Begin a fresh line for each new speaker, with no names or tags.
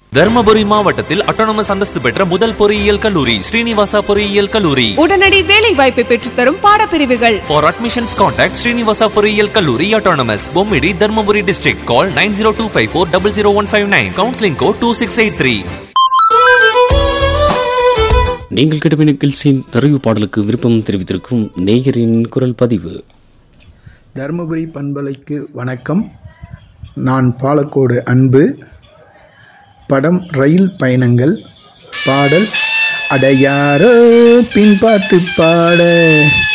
தர்மபுரி மாவட்டத்தில் அட்டானமஸ் அந்தஸ்து பெற்ற முதல் பொறியியல் கல்லூரி ஸ்ரீனிவாசா பொறியியல் கல்லூரி
உடனடி வேலை வாய்ப்பை பெற்றுத்தரும் பாடப்பிரிவுகள்
For admissions, contact Srinivasa பொறியியல் கல்லூரி autonomous Bommidi Dharmapuri district. Call 90254 Counseling code 2683.
நீங்கள் கேட்ட நிகழ்ச்சியின் நிறைவு பாடலுக்கு விருப்பம் தெரிவித்திருக்கும் நேயரின் குரல் பதிவு
தருமபுரி பண்பலைக்கு வணக்கம் நான் பாலக்கோடு அன்பு படம் ரயில் பயணங்கள் பாடல் அடையாரோ பின்பாட்டு பாட